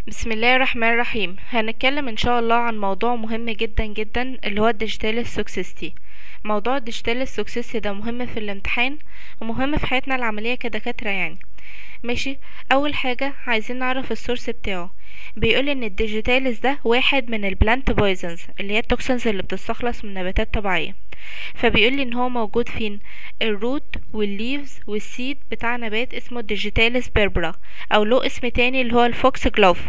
بسم الله الرحمن الرحيم هنتكلم ان شاء الله عن موضوع مهم جدا جدا اللي هو الديجيتال توكسيستي موضوع الديجيتال توكسيستي ده مهم في الامتحان ومهم في حياتنا العملية كدكاترة يعني ماشي اول حاجة عايزين نعرف السورس بتاعه بيقول ان الديجيتالس ده واحد من البلانت بويزنز اللي هي التوكسنز اللي بتستخلص من نباتات طبيعية فبيقول لي ان هو موجود فين الروت والليفز والسيد بتاع نبات اسمه الديجيتالس بيربرا او له اسم تاني اللي هو الفوكس جلوف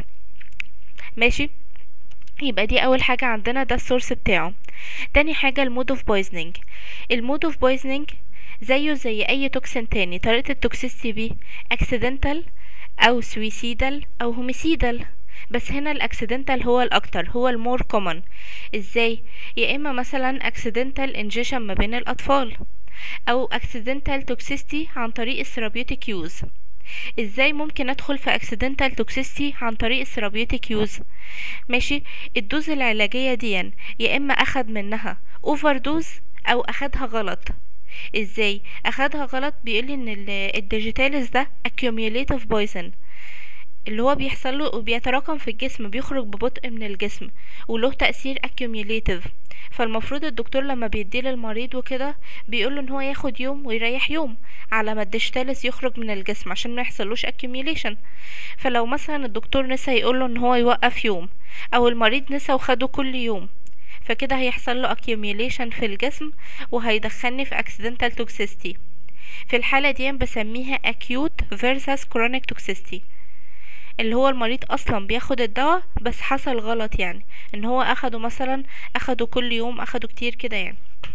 ماشي يبقى دي اول حاجة عندنا ده السورس بتاعه تاني حاجة المود اوف بويزنينج المود اوف بويزنينج زيه زي اي توكسين تاني طريقة التوكسيستي بيه اكسيدنتال او سويسيدال او هوميسيدال بس هنا الاكسيدنتال هو الاكتر هو المور كومن ازاي يا اما مثلا اكسيدنتال انجيشن ما بين الاطفال او اكسيدنتال توكسيستي عن طريق الثيرابيوتيك يوز ازاي ممكن ادخل في اكسيدنتال توكسيستي عن طريق الثيرابيوتيك يوز ماشي الدوز العلاجيه دي يا اما اخد منها اوفر دوز او اخدها غلط ازاي اخدها غلط بيقولي ان الديجيتالس ده accumulative poison اللي هو بيحصل له وبيتراكم في الجسم بيخرج ببطء من الجسم وله تأثير accumulative فالمفروض الدكتور لما بيديه للمريض وكده بيقوله ان هو ياخد يوم ويريح يوم على ما الديجيتالس يخرج من الجسم عشان ما يحصلوش accumulation فلو مثلا الدكتور نسى يقوله ان هو يوقف يوم او المريض نسى وخده كل يوم فكده هيحصل له accumulation في الجسم وهيدخلني في accidental toxicity في الحالة دي بسميها acute versus chronic toxicity اللي هو المريض اصلا بياخد الدواء بس حصل غلط يعني ان هو اخده مثلا اخده كل يوم اخده كتير كده يعني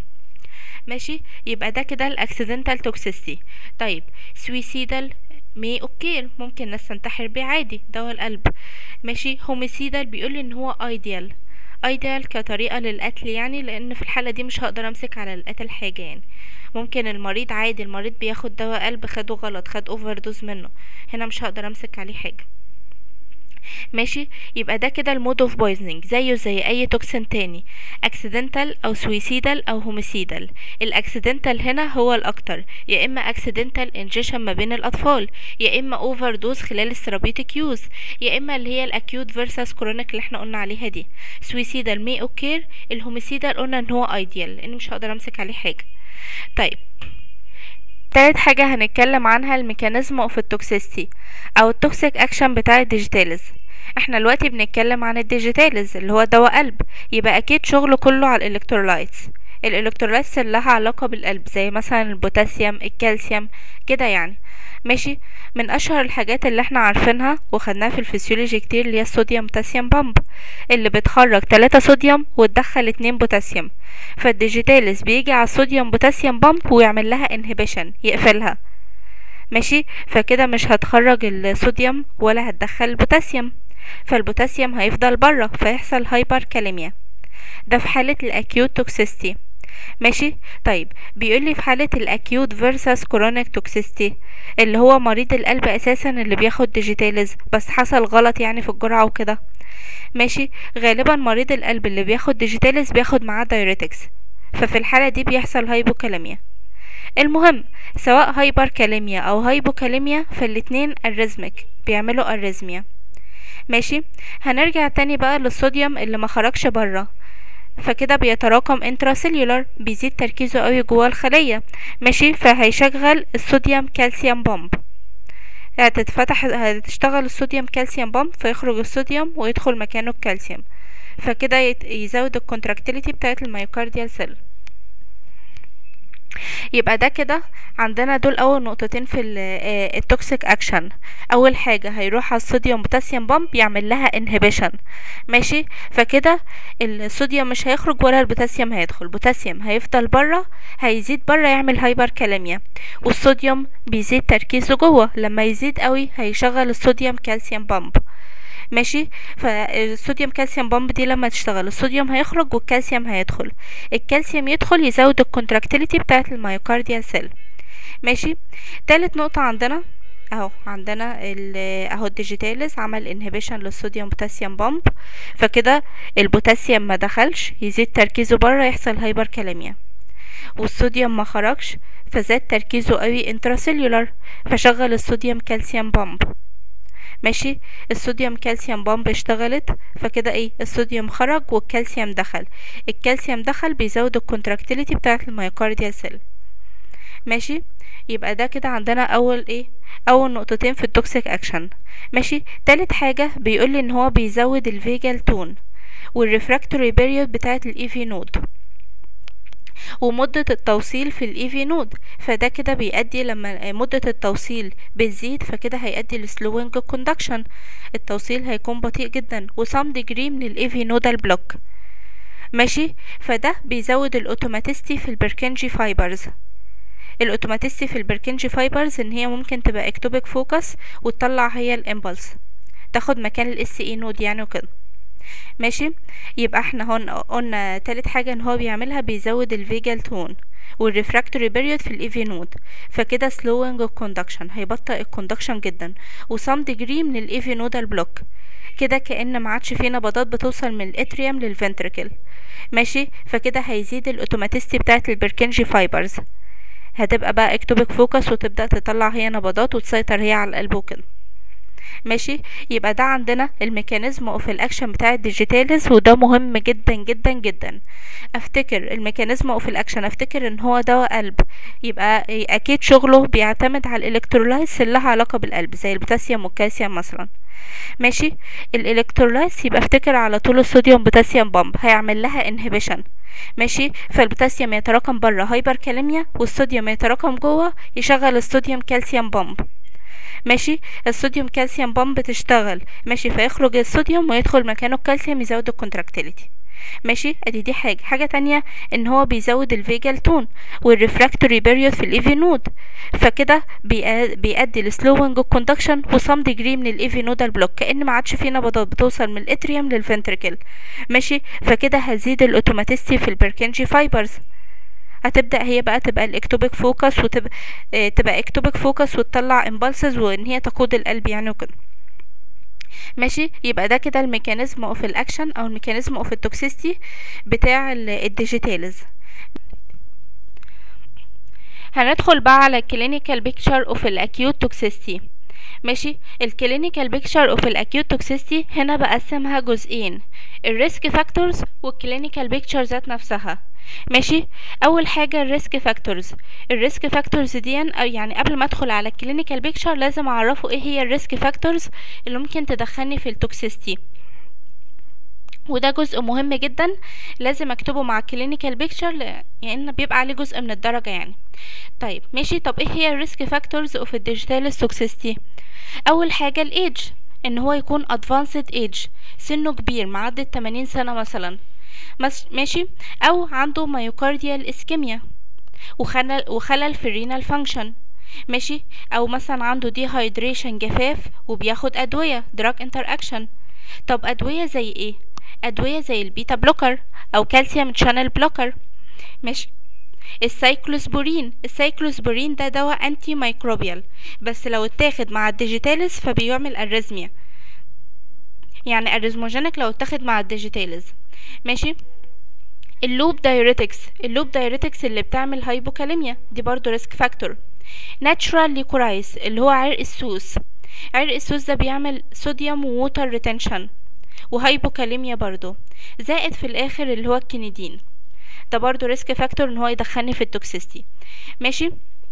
ماشي يبقى ده كده الاكسيدنتال توكسيستي طيب سويسيدال مي اوكي ممكن ناس تنتحر بيه عادي دواء القلب ماشي هوميسيدال بيقول ان هو ايديال ايديال كطريقه للقتل يعني لان في الحاله دي مش هقدر امسك على القتل حاجه يعني ممكن المريض عادي المريض بياخد دواء قلب خده غلط خد اوفر دوز منه هنا مش هقدر امسك عليه حاجه ماشي يبقى ده كده المود اوف بويزنينج زيه زي اي توكسين تاني اكسيدنتال او سويسيدال او هوميسيدال الاكسيدنتال هنا هو الاكتر يا اما اكسيدنتال انجيشن ما بين الاطفال يا اما اوفر دوز خلال الثيرابيوتيك يوز يا اما اللي هي الاكيوت فيرسس كرونيك اللي احنا قلنا عليها دي سويسيدال مي اوكير الهوميسيدال قلنا ان هو ايديال لان مش هقدر امسك عليه حاجه طيب تالت حاجة هنتكلم عنها الميكانيزم اوف التوكسيستي او التوكسيك اكشن بتاع الديجيتالز احنا دلوقتي بنتكلم عن الديجيتالز اللي هو دواء قلب يبقى اكيد شغله كله على الالكترولايتس الالكترولايتس اللي لها علاقة بالقلب زي مثلا البوتاسيوم الكالسيوم كده يعني ماشي من اشهر الحاجات اللي احنا عارفينها وخدناها في الفسيولوجي كتير اللي هي الصوديوم بوتاسيوم بامب اللي بتخرج 3 صوديوم وتدخل 2 بوتاسيوم فالديجيتالس بيجي على الصوديوم بوتاسيوم بامب ويعمل لها انهبيشن يقفلها ماشي فكده مش هتخرج الصوديوم ولا هتدخل البوتاسيوم فالبوتاسيوم هيفضل بره فيحصل هايبر كاليميا ده في حالة الاكيوت توكسيستي ماشي طيب بيقول لي في حالة الاكيوت فيرسس كرونيك توكسيستي اللي هو مريض القلب اساسا اللي بياخد ديجيتالز بس حصل غلط يعني في الجرعة وكده ماشي غالبا مريض القلب اللي بياخد ديجيتالز بياخد معاه دايريتكس ففي الحالة دي بيحصل هايبوكاليميا المهم سواء هايبر كاليميا او هايبوكاليميا فالاتنين اريزمك بيعملوا اريزميا ماشي هنرجع تاني بقى للصوديوم اللي ما خرجش بره فكده بيتراكم انتراسيلولار بيزيد تركيزه قوي جوه الخلية ماشي فهيشغل الصوديوم كالسيوم بامب هتتفتح هتشتغل الصوديوم كالسيوم بامب فيخرج الصوديوم ويدخل مكانه الكالسيوم فكده يزود الكونتراكتيليتي بتاعت الميوكارديال سيل يبقى ده كده عندنا دول اول نقطتين في التوكسيك اكشن اول حاجه هيروح على الصوديوم بوتاسيوم بامب يعمل لها انهبيشن ماشي فكده الصوديوم مش هيخرج ولا البوتاسيوم هيدخل البوتاسيوم هيفضل بره هيزيد بره يعمل هايبر كاليميا والصوديوم بيزيد تركيزه جوه لما يزيد قوي هيشغل الصوديوم كالسيوم بامب ماشي فالصوديوم كالسيوم بامب دي لما تشتغل الصوديوم هيخرج والكالسيوم هيدخل الكالسيوم يدخل يزود الكونتراكتيليتي بتاعه الميوكارديال سيل ماشي تالت نقطة عندنا اهو عندنا اهو الديجيتالز عمل انهبيشن للصوديوم بوتاسيوم بامب فكده البوتاسيوم ما دخلش يزيد تركيزه بره يحصل هايبر كاليميا والصوديوم ما خرجش فزاد تركيزه قوي انتراسيلولار فشغل الصوديوم كالسيوم بامب ماشي الصوديوم كالسيوم بامب اشتغلت فكده ايه الصوديوم خرج والكالسيوم دخل الكالسيوم دخل بيزود الكونتراكتيليتي بتاعه الميوكارديال سيل ماشي يبقى ده كده عندنا اول ايه اول نقطتين في التوكسيك اكشن ماشي تالت حاجة بيقولي ان هو بيزود الفيجال تون والريفراكتوري بيريود بتاعه الايفي نود ومدة التوصيل في الايفي نود فده كده بيؤدي لما مدة التوصيل بتزيد فكده هيؤدي لسلوينج كوندكشن التوصيل هيكون بطيء جدا وسام ديجري من الايفي نودال بلوك ماشي فده بيزود الاوتوماتيستي في البركنجي فايبرز الاوتوماتيستي في البركنجي فايبرز ان هي ممكن تبقى اكتوبيك فوكس وتطلع هي الامبلس تاخد مكان الاس اي نود يعني وكده ماشي يبقى احنا هون قلنا تالت حاجة ان هو بيعملها بيزود الفيجال تون والريفراكتوري بيريود في الايفي نود فكده slowing الكوندكشن هيبطئ الكوندكشن جدا وسام ديجري من الايفي نودال بلوك كده كأن ما عادش فيه نبضات بتوصل من الاتريوم للفنتركل ماشي فكده هيزيد الاوتوماتيستي بتاعت البركنجي فايبرز هتبقى بقى اكتوبك فوكس وتبدأ تطلع هي نبضات وتسيطر هي على القلب وكده ماشي يبقى ده عندنا الميكانيزم اوف الاكشن بتاع الديجيتاليز وده مهم جدا جدا جدا افتكر الميكانيزم اوف الاكشن افتكر ان هو دواء قلب يبقى اكيد شغله بيعتمد على الالكترولايتس اللي لها علاقه بالقلب زي البوتاسيوم والكالسيوم مثلا ماشي الالكترولايتس يبقى افتكر على طول الصوديوم بوتاسيوم بامب هيعمل لها انهبيشن ماشي فالبوتاسيوم يتراكم بره هايبر كاليميا والصوديوم يتراكم جوه يشغل الصوديوم كالسيوم بامب ماشي الصوديوم كالسيوم بامب تشتغل ماشي فيخرج الصوديوم ويدخل مكانه الكالسيوم يزود الكونتراكتيليتي ماشي ادي دي حاجة حاجة تانية ان هو بيزود الفيجال تون والريفراكتوري بيريود في الايفي نود فكده بيأدي لسلوينج الكوندكشن وسام ديجري من الايفي نودال بلوك كأن ما عادش في نبضات بتوصل من الاتريوم للفنتركل ماشي فكده هزيد الاوتوماتيستي في البركنجي فايبرز هتبدا هي بقى تبقى الاكتوبيك فوكس وتبقى اه تبقى اكتوبيك فوكس وتطلع امبالسز وان هي تقود القلب يعني وكده ماشي يبقى ده كده الميكانيزم اوف الاكشن او الميكانيزم اوف التوكسيستي بتاع الديجيتالز هندخل بقى على الكلينيكال بيكتشر اوف الاكيوت توكسيستي ماشي الكلينيكال بيكتشر اوف الاكيوت توكسيستي هنا بقسمها جزئين الريسك فاكتورز والكلينيكال بيكتشر ذات نفسها ماشي اول حاجه الريسك فاكتورز الريسك فاكتورز دي او يعني قبل ما ادخل على الكلينيكال بيكتشر لازم اعرفه ايه هي الريسك فاكتورز اللي ممكن تدخلني في التوكسيستي وده جزء مهم جدا لازم اكتبه مع الكلينيكال بيكتشر لان يعني بيبقى عليه جزء من الدرجه يعني طيب ماشي طب ايه هي الريسك فاكتورز اوف الديجيتال توكسيستي اول حاجه الايدج ان هو يكون ادفانسد ايدج سنه كبير معدي 80 سنه مثلا ماشي او عنده مايوكارديال اسكيميا وخلل وخلل في الرينال فانكشن ماشي او مثلا عنده دي هايدريشن جفاف وبياخد ادويه دراج انتر اكشن طب ادويه زي ايه ادويه زي البيتا بلوكر او كالسيوم شانل بلوكر ماشي السايكلوسبورين السايكلوسبورين ده دواء انتي مايكروبيال بس لو اتاخد مع الديجيتاليز فبيعمل اريزميا يعني اريزموجينيك لو اتاخد مع الديجيتاليز ماشي اللوب دايوريتكس اللوب دايوريتكس اللي بتعمل هايبوكاليميا دي برضو ريسك فاكتور ناتشورال ليكورايس اللي هو عرق السوس عرق السوس ده بيعمل صوديوم ووتر ريتنشن وهايبوكاليميا برضو زائد في الاخر اللي هو الكينيدين ده برضو ريسك فاكتور ان هو يدخلني في التوكسيستي ماشي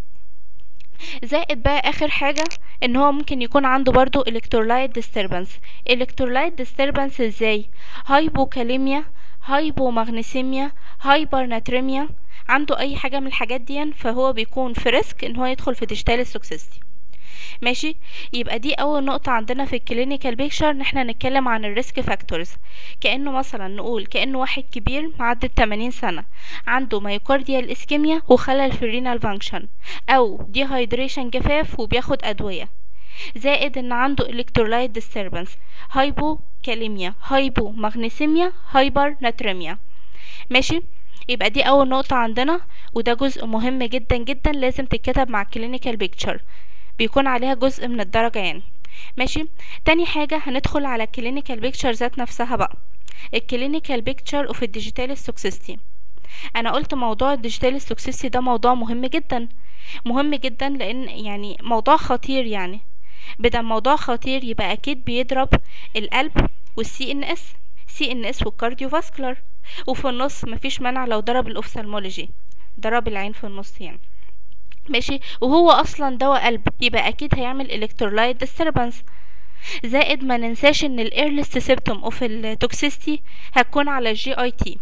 زائد بقى اخر حاجة ان هو ممكن يكون عنده برضو electrolyte disturbance electrolyte disturbance ازاي هايبوكاليميا هايبومغنيسيميا هايبرناتريميا عنده اي حاجة من الحاجات دي فهو بيكون في ريسك ان هو يدخل في ديجيتال التوكسيستي ماشي يبقى دي اول نقطة عندنا في الكلينيكال بيكشر ان احنا نتكلم عن الريسك فاكتورز كأنه مثلا نقول كأنه واحد كبير معدي 80 سنة عنده مايوكارديال اسكيميا وخلل في الرينال فانكشن او دي هايدريشن جفاف وبياخد ادوية زائد ان عنده الكترولايت ديستربنس هايبو كاليميا هايبو مغنيسيميا هايبر ناتريميا ماشي يبقى دي اول نقطة عندنا وده جزء مهم جدا جدا لازم تتكتب مع الكلينيكال بيكتشر بيكون عليها جزء من الدرجة يعني ماشي تاني حاجة هندخل على الكلينيكال بيكتشر ذات نفسها بقى الكلينيكال بيكتشر اوف الديجيتال توكسيستي انا قلت موضوع الديجيتال توكسيستي ده موضوع مهم جدا مهم جدا لان يعني موضوع خطير يعني بدل موضوع خطير يبقى اكيد بيضرب القلب والسي ان اس سي ان اس والكارديو فاسكولار وفي النص مفيش مانع لو ضرب الاوفثالمولوجي ضرب العين في النص يعني ماشي وهو اصلا دواء قلب يبقى اكيد هيعمل الكترولايت ديستربنس زائد ما ننساش ان الايرلست سيبتوم اوف التوكسيستي هتكون على الجي اي تي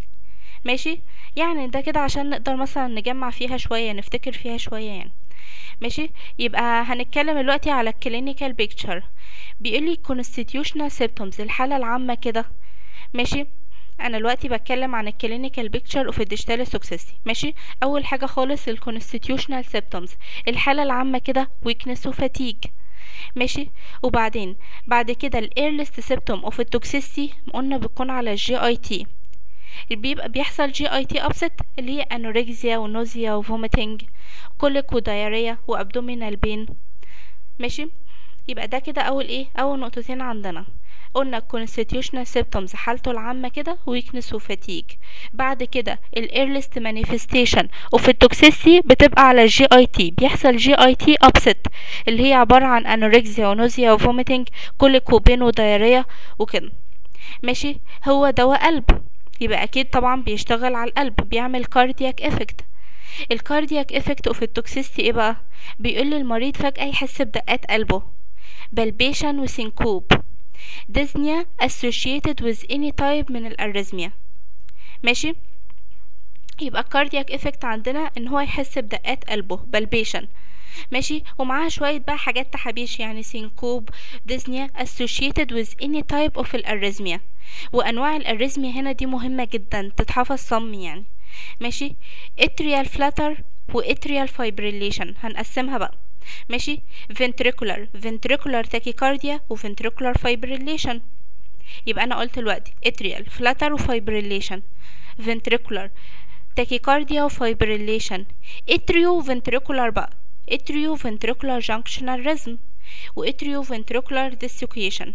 ماشي يعني ده كده عشان نقدر مثلا نجمع فيها شويه نفتكر فيها شويه يعني ماشي يبقى هنتكلم دلوقتي على الكلينيكال بيكتشر بيقول لي constitutional symptoms الحاله العامه كده ماشي انا دلوقتي بتكلم عن الكلينيكال بيكتشر اوف الديجيتال توكسيستي ماشي اول حاجه خالص الكونستيتيوشنال سيبتومز الحاله العامه كده ويكنس وفاتيج ماشي وبعدين بعد كده الايرلست سيبتوم اوف التوكسيستي قلنا بتكون على الجي اي تي بيبقى بيحصل جي اي تي ابسط اللي هي انوركسيا ونوزيا وفوميتنج كوليك ودايريا وابدومينال بين ماشي يبقى ده كده اول ايه اول نقطتين عندنا قلنا constitutional symptoms حالته العامة كده weakness وفاتيج بعد كده ال earliest manifestation وفي التوكسيسي بتبقى على الجي اي تي بيحصل جي اي تي upset اللي هي عبارة عن انوركسيا ونوزيا وفوميتنج كوليك وبين ودايريا وكده ماشي هو دواء قلب يبقى اكيد طبعا بيشتغل على القلب بيعمل كاردياك افكت الكاردياك افكت اوف التوكسيستي ايه بقى بيقول للمريض فجأة يحس بدقات قلبه بلبيشن وسينكوب dyspnea associated with any type من الاريزميا ماشي يبقى الكاردياك افكت عندنا ان هو يحس بدقات قلبه بلبيشن ماشي ومعاها شوية بقى حاجات تحابيش يعني سينكوب ديزنيا associated with any type of الاريزميا وانواع الاريزميا هنا دي مهمة جدا تتحفظ صم يعني ماشي اتريال فلاتر واتريال فايبريليشن هنقسمها بقى ماشي ventricular ventricular tachycardia و ventricular fibrillation يبقى انا قلت دلوقتي atrial flutter و fibrillation ventricular tachycardia و fibrillation atrio ventricular بقى atrio ventricular junctional rhythm و atrio ventricular desiccation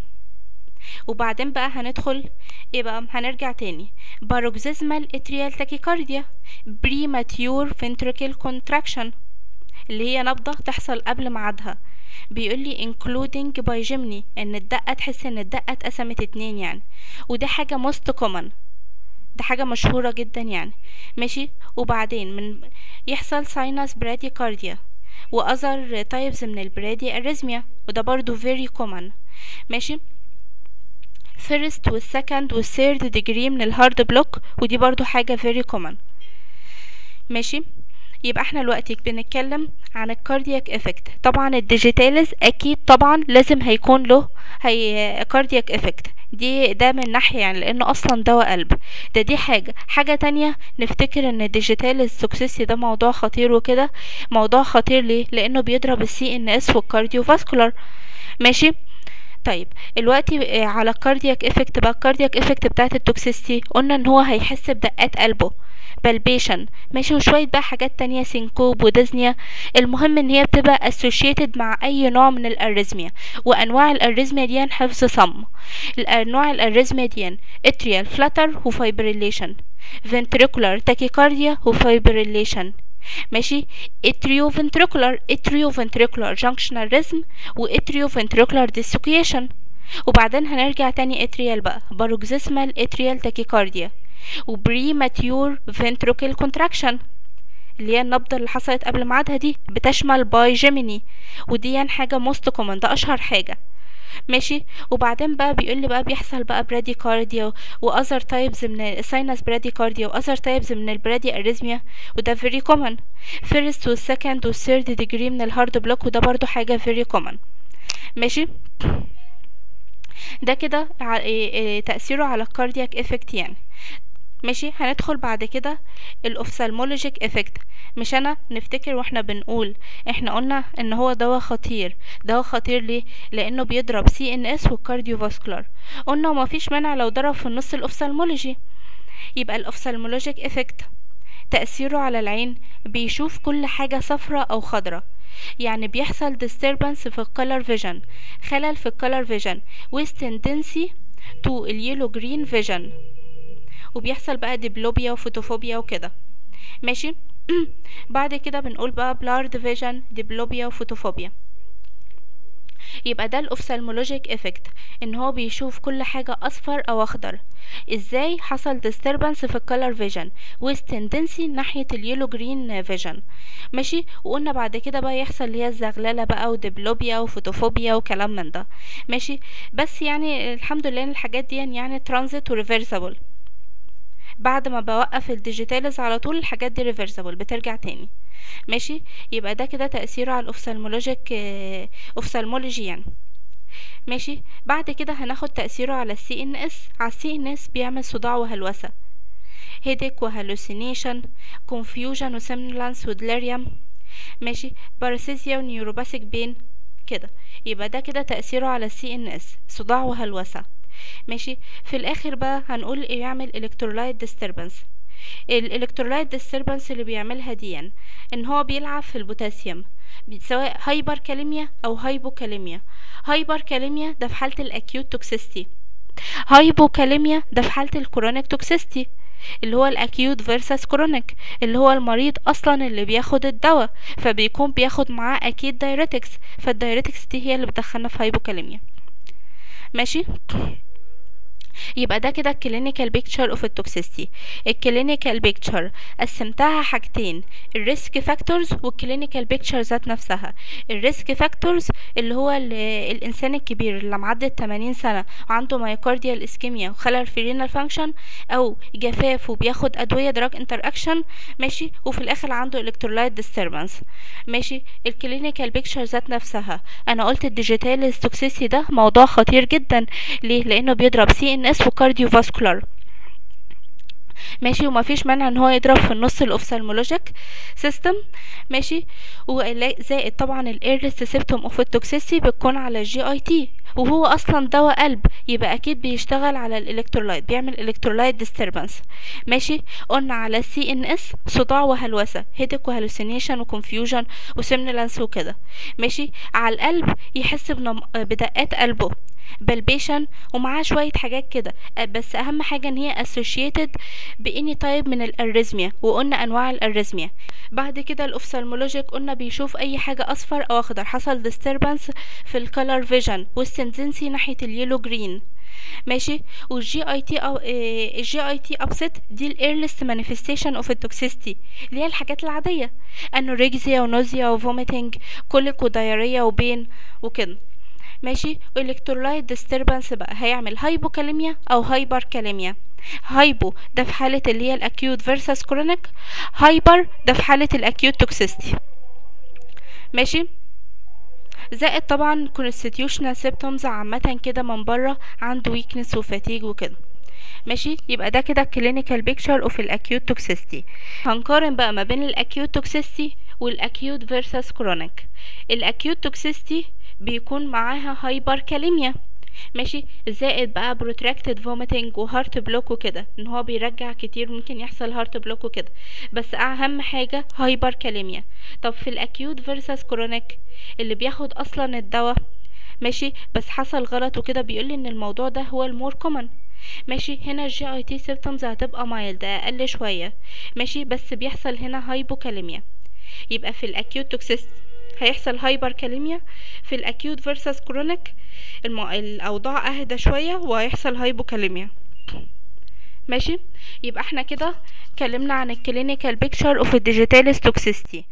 وبعدين بقى هندخل ايه بقى هنرجع تاني paroxysmal atrial tachycardia premature ventricle contraction اللي هي نبضة تحصل قبل ميعادها بيقول لي including بايجيمني ان الدقة تحس ان الدقة اتقسمت اتنين يعني ودي حاجة most common ده حاجة مشهورة جدا يعني ماشي وبعدين من يحصل sinus bradycardia و other types من البرادي arrhythmia وده برضو very common ماشي first والsecond والthird degree من الهارد بلوك ودي برضو حاجة very common ماشي يبقى احنا دلوقتي بنتكلم عن الكاردياك افكت طبعا الديجيتالز اكيد طبعا لازم هيكون له هي كاردياك افكت دي ده من ناحية يعني لانه اصلا دواء قلب ده دي حاجة حاجة تانية نفتكر ان الديجيتال السوكسيسي ده موضوع خطير وكده موضوع خطير ليه لانه بيضرب السي ان اس والكارديو فاسكولار ماشي طيب دلوقتي على الكاردياك افكت بقى الكاردياك افكت بتاعت التوكسيستي قلنا ان هو هيحس بدقات قلبه بالبيشن ماشي وشوية بقى حاجات تانية سينكوب وديزنيا المهم ان هي بتبقى associated مع اي نوع من الاريزميا وانواع الاريزميا دي حفظ صم الانواع الاريزميا دي اتريال فلاتر وفايبريليشن ventricular tachycardia وفايبريليشن ماشي اتريو ventricular اتريو ventricular junctional rhythm واتريو ventricular desiccation وبعدين هنرجع تاني اتريال بقى باروكسيسمال اتريال تاكيكارديا وبريماتيور ventricle contraction اللي هي النبضة اللي حصلت قبل ميعادها دي بتشمل باي جيميني ودي حاجة موست كومن ده أشهر حاجة ماشي وبعدين بقى بيقول لي بقى بيحصل بقى براديكارديا واذر تايبز من الساينس براديكارديا واذر تايبز من البرادي اريزميا وده فيري كومن فيرست والسكند والثيرد ديجري من الهارد بلوك وده برضو حاجه فيري كومن ماشي ده كده تأثيره على الكاردياك افكت يعني ماشي هندخل بعد كده الاوفثالمولوجيك افكت مش انا نفتكر واحنا بنقول احنا قلنا ان هو دواء خطير دواء خطير ليه لانه بيضرب سي ان اس والكارديو فاسكولار قلنا وما فيش مانع لو ضرب في النص الاوفثالمولوجي يبقى الاوفثالمولوجيك افكت تأثيره على العين بيشوف كل حاجة صفرة أو خضرة يعني بيحصل disturbance في الcolor vision خلل في الcolor vision with tendency to اليلو green vision وبيحصل بقى ديبلوبيا وفوتوفوبيا وكده ماشي بعد كده بنقول بقى blurred vision ديبلوبيا وفوتوفوبيا يبقى ده الاوفثالمولوجيك افكت ان هو بيشوف كل حاجة اصفر او اخضر ازاي حصل disturbance في الكالر فيجن with tendency ناحية اليلو جرين فيجن ماشي وقلنا بعد كده بقى يحصل اللي هي الزغلله بقى وديبلوبيا وفوتوفوبيا وكلام من ده ماشي بس يعني الحمد لله ان الحاجات دي يعني ترانزيت وريفرسبل بعد ما بوقف الديجيتالز على طول الحاجات دي ريفرسبل بترجع تاني ماشي يبقى ده كده تأثيره على الاوفثالمولوجيك اوفثالمولوجي يعني ماشي بعد كده هناخد تأثيره على السي ان اس على السي ان اس بيعمل صداع وهلوسة هيديك وهلوسينيشن كونفيوجن وسيمنلانس ودليريوم ماشي باراسيزيا ونيوروباثيك بين كده يبقى ده كده تأثيره على السي ان اس صداع وهلوسة ماشي في الاخر بقى هنقول ايه يعمل الكترولايت ديستربنس الالكترولايت ديستربنس اللي بيعملها دي ان هو بيلعب في البوتاسيوم سواء هايبر كاليميا او هايبوكاليميا هايبر كاليميا ده في حالة الاكيوت توكسيستي هايبوكاليميا ده في حالة الكرونيك توكسيستي اللي هو الاكيوت فيرسس كرونيك اللي هو المريض اصلا اللي بياخد الدواء فبيكون بياخد معاه اكيد دايريتكس فالدايريتكس دي هي اللي بتدخلنا في هايبوكاليميا ماشي يبقى ده كده الكلينيكال بيكتشر اوف التوكسيستي الكلينيكال بيكتشر قسمتها حاجتين الريسك فاكتورز والكلينيكال بيكتشر ذات نفسها الريسك فاكتورز اللي هو الانسان الكبير اللي معدي 80 سنه وعنده مايوكارديال اسكيميا وخلل في رينال فانكشن او جفاف وبياخد ادويه دراج انتر اكشن ماشي وفي الاخر عنده الكترولايت ديستربنس ماشي الكلينيكال بيكتشر ذات نفسها انا قلت الديجيتال توكسيسي ده موضوع خطير جدا ليه لانه بيضرب سي ان اس وكارديو فاسكولار ماشي ومفيش مانع ان هو يضرب في النص الاوفثالمولوجيك سيستم ماشي زائد طبعا الايرلست سيبتوم اوف التوكسيسي بتكون على الجي اي تي وهو اصلا دواء قلب يبقى اكيد بيشتغل على الالكترولايت بيعمل الكترولايت ديستربنس ماشي قلنا على السي ان اس صداع وهلوسه هيدك وهلوسينيشن وكونفيوجن وسيمنلانس وكده ماشي على القلب يحس بدقات قلبه بلبيشن ومعاه شوية حاجات كده بس أهم حاجة إن هي associated بإني طيب من الأريزميا وقلنا أنواع الأريزميا بعد كده الأوفثالمولوجيك قلنا بيشوف أي حاجة أصفر أو أخضر حصل disturbance في الكالر فيجن والسنسنسي ناحية اليلو جرين ماشي والجي اي تي او الجي اي تي ابسيت دي الايرلست مانيفستيشن اوف التوكسيستي اللي هي الحاجات العاديه انوركسيا ونوزيا وفوميتنج كوليك ودايريا وبين وكده ماشي الكترولايت ديستربنس بقى هيعمل هايبوكاليميا او هايبر كاليميا هايبو ده في حالة اللي هي الاكيوت فيرسس كرونيك هايبر ده في حالة الاكيوت توكسيستي ماشي زائد طبعا constitutional symptoms عامة كده من بره عنده weakness وفاتيج وكده ماشي يبقى ده كده clinical picture of الاكيوت توكسيستي هنقارن بقى ما بين الاكيوت توكسيستي والاكيوت فيرسس كرونيك الاكيوت توكسيستي بيكون معاها هايبر كاليميا ماشي زائد بقى بروتراكتد فوميتنج وهارت بلوك وكده ان هو بيرجع كتير ممكن يحصل هارت بلوك وكده بس اهم حاجه هايبر كاليميا طب في الاكيوت فيرسس كرونيك اللي بياخد اصلا الدواء ماشي بس حصل غلط وكده بيقولي ان الموضوع ده هو المور كومن ماشي هنا الجي اي تي سيمبتومز هتبقى مايلد اقل شويه ماشي بس بيحصل هنا هايبوكاليميا يبقى في الاكيوت توكسيست هيحصل هايبر كاليميا في الاكيوت فيرسس كرونيك المو... الاوضاع اهدى شويه وهيحصل هايبوكاليميا ماشي يبقى احنا كده اتكلمنا عن الكلينيكال بيكتشر اوف الديجيتال توكسيستي